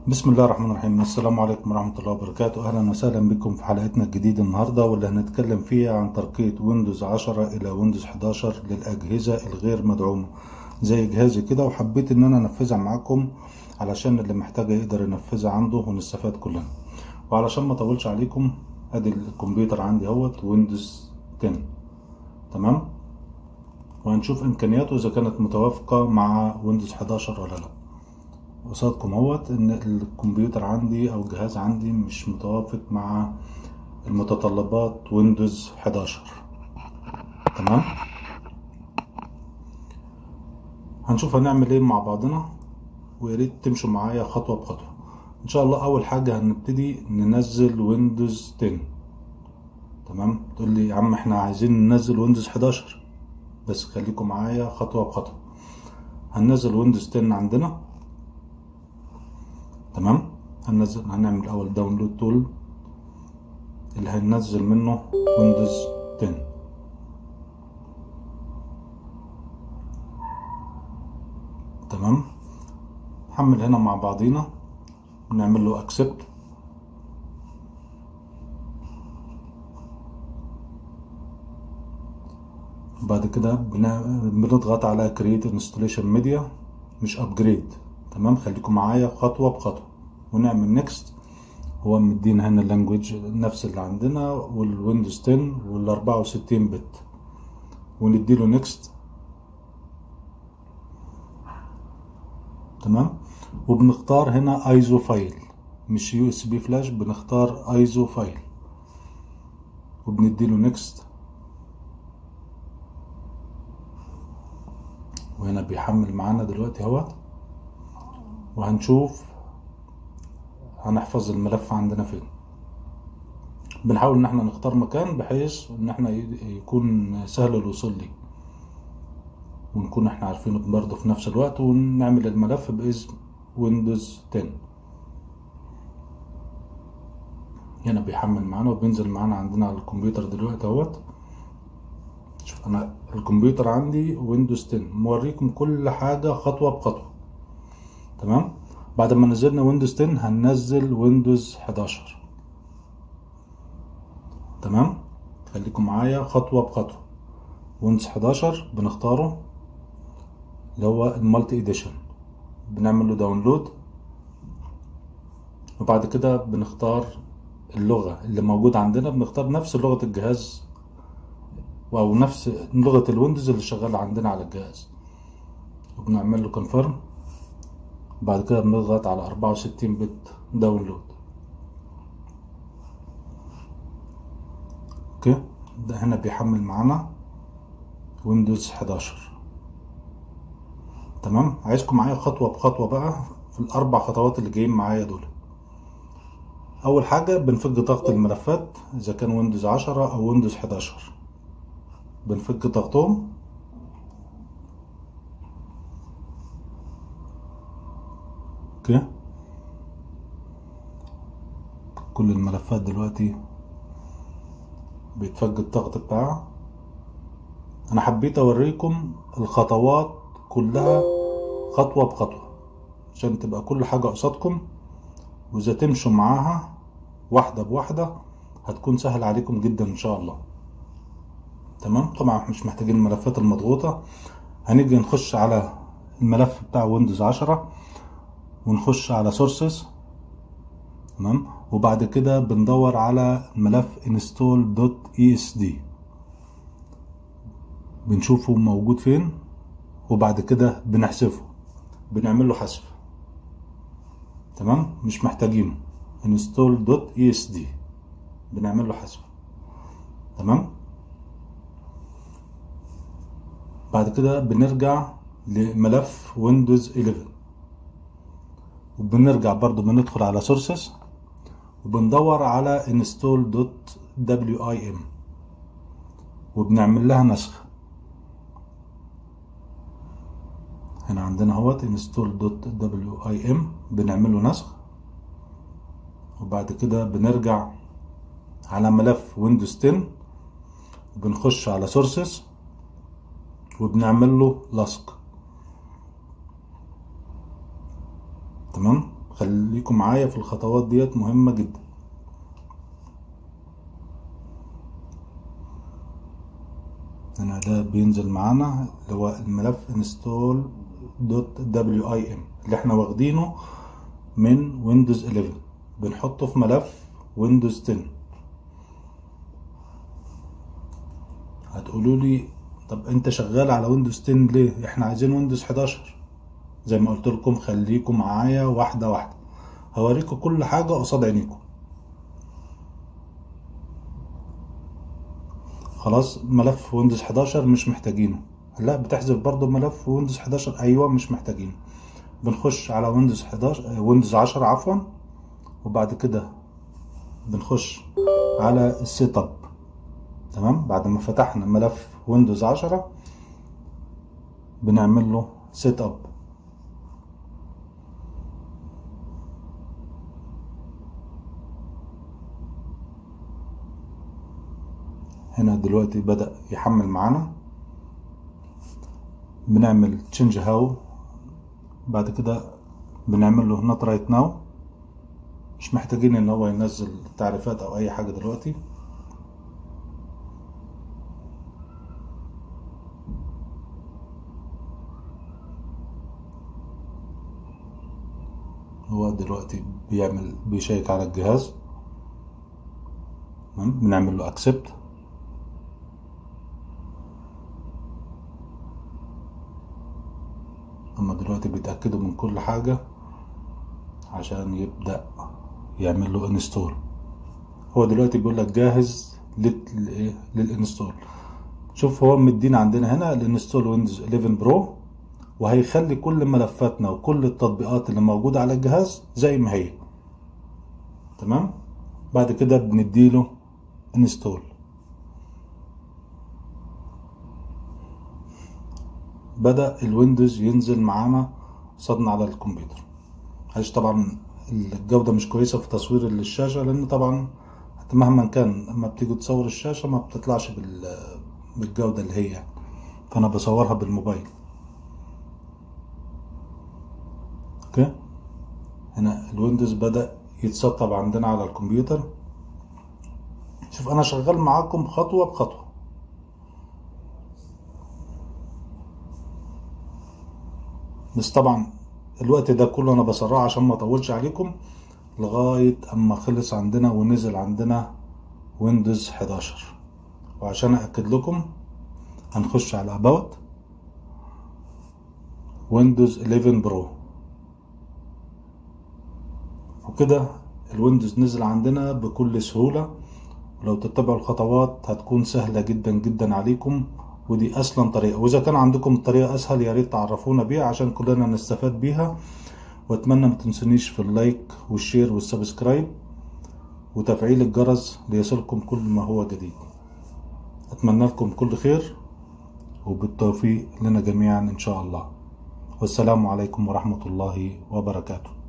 بسم الله الرحمن الرحيم السلام عليكم ورحمة الله وبركاته أهلا وسهلا بكم في حلقتنا الجديدة النهاردة واللي هنتكلم فيها عن ترقية ويندوز 10 إلى ويندوز 11 للأجهزة الغير مدعومة زي جهازي كده وحبيت إن أنا أنفذها معاكم علشان اللي محتاجة يقدر ينفذها عنده ونستفاد كلنا وعلشان ما أطولش عليكم أدي الكمبيوتر عندي اهوت ويندوز 10 تمام وهنشوف إمكانياته إذا كانت متوافقة مع ويندوز 11 ولا لأ قصادكم اهوت ان الكمبيوتر عندي او الجهاز عندي مش متوافق مع المتطلبات ويندوز 11 تمام هنشوف هنعمل ايه مع بعضنا ويا ريت تمشوا معايا خطوه بخطوه ان شاء الله اول حاجه هنبتدي ننزل ويندوز 10 تمام تقول لي يا عم احنا عايزين ننزل ويندوز 11 بس خليكم معايا خطوه بخطوه هننزل ويندوز 10 عندنا تمام هننزل هنعمل الاول داونلود تول اللي هننزل منه ويندوز 10 تمام نحمل هنا مع بعضينا نعمل له اكسبت بعد كده بنضغط على create installation media مش upgrade تمام خليكم معايا خطوة بخطوة ونعمل نيكست هو مدينا هنا اللانجوج نفس اللي عندنا والويندوز 10 وال 64 بت ونديله نيكست تمام وبنختار هنا ايزو فايل مش يو اس بي فلاش بنختار ايزو فايل وبنديله نيكست وهنا بيحمل معانا دلوقتي اهوت وهنشوف هنحفظ الملف عندنا فين بنحاول ان احنا نختار مكان بحيث ان احنا يكون سهل الوصول ليه ونكون احنا عارفينه برضه في نفس الوقت ونعمل الملف باسم ويندوز 10 هنا بيحمل معانا وبينزل معانا عندنا على الكمبيوتر دلوقتي اهوت شوف انا الكمبيوتر عندي ويندوز 10 موريكم كل حاجة خطوة بخطوة تمام بعد ما نزلنا ويندوز 10 هننزل ويندوز 11 تمام خليكم معايا خطوة بخطوة ويندوز 11 بنختاره اللي هو المالتي اديشن بنعمل له داونلود وبعد كده بنختار اللغة اللي موجود عندنا بنختار نفس لغة الجهاز او نفس لغة الويندوز اللي شغالة عندنا على الجهاز وبنعمل له كونفيرم بعد كده بنضغط على أربعة وستين بت داونلود اوكي ده هنا بيحمل معانا ويندوز 11 تمام عايزكم معايا خطوة بخطوة بقى في الأربع خطوات اللي جايين معايا دول أول حاجة بنفك ضغط الملفات إذا كان ويندوز 10 أو ويندوز 11 بنفك ضغطهم اوكي كل الملفات دلوقتي بيتفك الضغط بتاعها انا حبيت اوريكم الخطوات كلها خطوة بخطوة عشان تبقى كل حاجة قصادكم واذا تمشوا معاها واحدة بواحدة هتكون سهل عليكم جدا ان شاء الله تمام طبعا مش محتاجين الملفات المضغوطة هنيجي نخش على الملف بتاع ويندوز عشرة ونخش على سورسز تمام وبعد كده بندور على ملف install.esd بنشوفه موجود فين وبعد كده بنحذفه بنعمل له حذف تمام مش محتاجينه install.esd بنعمل له حذف تمام بعد كده بنرجع لملف ويندوز 11 وبنرجع برضو بندخل على sources وبندور على install.wim وبنعمل لها نسخ هنا عندنا اهوت install.wim بنعمل له نسخ وبعد كده بنرجع على ملف ويندوز 10 وبنخش على sources وبنعمل له لصق تمام خليكم معايا في الخطوات ديت مهمة جدا هنا ده بينزل معانا اللي هو الملف install.wim اللي احنا واخدينه من ويندوز 11 بنحطه في ملف ويندوز 10 هتقولوا لي طب انت شغال على ويندوز 10 ليه احنا عايزين ويندوز 11 زي ما قلت لكم خليكم معايا واحده واحده هوريكم كل حاجه قصاد عينيكم خلاص ملف ويندوز 11 مش محتاجينه لا بتحذف برضو ملف ويندوز 11 ايوه مش محتاجينه بنخش على ويندوز 11 ويندوز 10 عفوا وبعد كده بنخش على السيت اب تمام بعد ما فتحنا ملف ويندوز 10 بنعمل له سيت اب هنا دلوقتي بدأ يحمل معانا بنعمل تشينج هاو بعد كده بنعمل له نوت رايت ناو مش محتاجين ان هو ينزل تعريفات او اي حاجة دلوقتي هو دلوقتي بيعمل بيشيك على الجهاز تمام بنعمل له اكسبت هما دلوقتي بيتأكدوا من كل حاجة عشان يبدأ يعمل له انستول هو دلوقتي بيقول لك جاهز لل- للانستول شوف هو مدينا عندنا هنا الانستول ويندوز 11 برو وهيخلي كل ملفاتنا وكل التطبيقات اللي موجودة على الجهاز زي ما هي تمام بعد كده بنديله انستول بدأ الويندوز ينزل معانا صدنا على الكمبيوتر معلش طبعا الجودة مش كويسة في تصوير الشاشة لأن طبعا حتى مهما كان لما بتيجي تصور الشاشة ما بتطلعش بال- بالجودة اللي هي يعني. فأنا بصورها بالموبايل اوكي هنا الويندوز بدأ يتسطب عندنا على الكمبيوتر شوف أنا شغال معاكم خطوة بخطوة بس طبعا الوقت ده كله انا بسرعه عشان ما اطولش عليكم لغايه اما خلص عندنا ونزل عندنا ويندوز 11 وعشان اكد لكم هنخش على اباوت ويندوز 11 برو وكده الويندوز نزل عندنا بكل سهوله ولو تتبعوا الخطوات هتكون سهله جدا جدا عليكم ودي اسلم طريقه واذا كان عندكم طريقه اسهل يا ريت تعرفونا بيها عشان كلنا نستفاد بيها واتمنى ما تنسونيش في اللايك والشير والسبسكرايب وتفعيل الجرس ليصلكم كل ما هو جديد اتمنى لكم كل خير وبالتوفيق لنا جميعا ان شاء الله والسلام عليكم ورحمه الله وبركاته